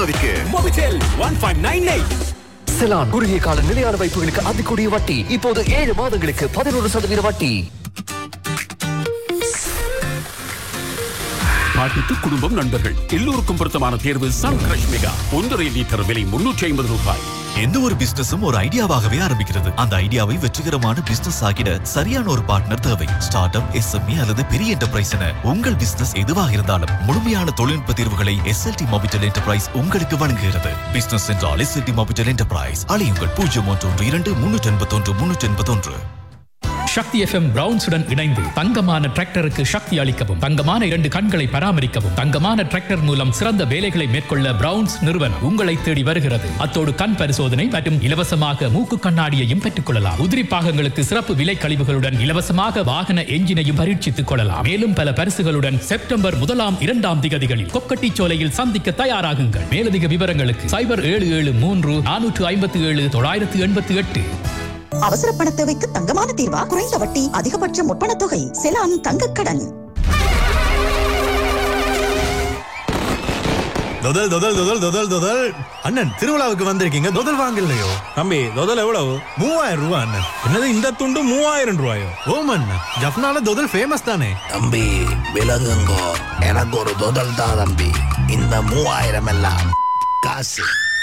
ரூபாய்க்கு Mobitel one five nine eight Seylan குறுகிய கால நிலையான வைப்புகளுக்கு அதிகூடிய வட்டி இப்போது ஏழு மாதங்களுக்கு பதினோரு சதவீத வட்டி பாட்டித்து குடும்பம் நண்பர்கள் எல்லோருக்கும் பொருத்தமான தேர்வு சன் கிரஷ் மெகா ஒன்றரை லிட்டர் விலை முன்னூற்றி ஐம்பது ரூபாய் எந்த ஒரு பிசினஸும் ஒரு ஐடியாவாகவே ஆரம்பிக்கிறது அந்த ஐடியாவை வெற்றிகரமான பிசினஸ் ஆகிட சரியான ஒரு பார்ட்னர் தேவை ஸ்டார்ட் அப் எஸ்எம்இ அல்லது பெரிய என்டர்பிரைஸ் என உங்கள் பிசினஸ் எதுவாக இருந்தாலும் முழுமையான தொழில்நுட்ப தீர்வுகளை எஸ்எல்டி மொபிட்டல் என்டர்பிரைஸ் உங்களுக்கு வழங்குகிறது பிசினஸ் என்றால் எஸ்எல்டி மொபிட்டல் என்டர்பிரைஸ் அழையுங்கள் பூஜ்ஜியம் ஒன்று ஒன்று இரண்டு முன்னூற்றி எண்பத்தொன்று முன்னூற்றி எண்பத்தொன்று சக்தி எஃப்எம் பிரவுன்ஸுடன் இணைந்து தங்கமான டிராக்டருக்கு சக்தி அளிக்கவும் தங்கமான இரண்டு கண்களை பராமரிக்கவும் தங்கமான டிராக்டர் மூலம் சிறந்த வேலைகளை மேற்கொள்ள பிரவுன்ஸ் நிறுவனம் உங்களை தேடி வருகிறது அத்தோடு கண் பரிசோதனை மற்றும் இலவசமாக மூக்கு கண்ணாடியையும் பெற்றுக் கொள்ளலாம் உதிரி பாகங்களுக்கு சிறப்பு விலை கழிவுகளுடன் இலவசமாக வாகன எஞ்சினையும் பரீட்சித்துக் கொள்ளலாம் மேலும் பல பரிசுகளுடன் செப்டம்பர் முதலாம் இரண்டாம் திகதிகளில் கொக்கட்டி சோலையில் சந்திக்க தயாராகுங்கள் மேலதிக விவரங்களுக்கு சைபர் ஏழு ஏழு மூன்று நானூற்று ஐம்பத்தி ஏழு தொள்ளாயிரத்து எண்பத்தி எட்டு அவசர பண தேவைக்கு தங்கமான தீர்வா குறைந்த வட்டி அதிகபட்ச முற்பணத் தொகை செலான் தங்கக் கடன் தொதல் தொதல் தொதல் தொதல் தொதல் அண்ணன் திருவிழாவுக்கு வந்திருக்கீங்க தொதல் வாங்கலையோ தம்பி தொதல் எவ்வளவு மூவாயிரம் ரூபாய் அண்ணன் என்னது இந்த துண்டு மூவாயிரம் ரூபாயோ ஓம் அண்ணன் ஜப்னால தொதல் ஃபேமஸ் தானே தம்பி விலகுங்கோ எனக்கு ஒரு தொதல் தான் தம்பி இந்த மூவாயிரம் எல்லாம் காசு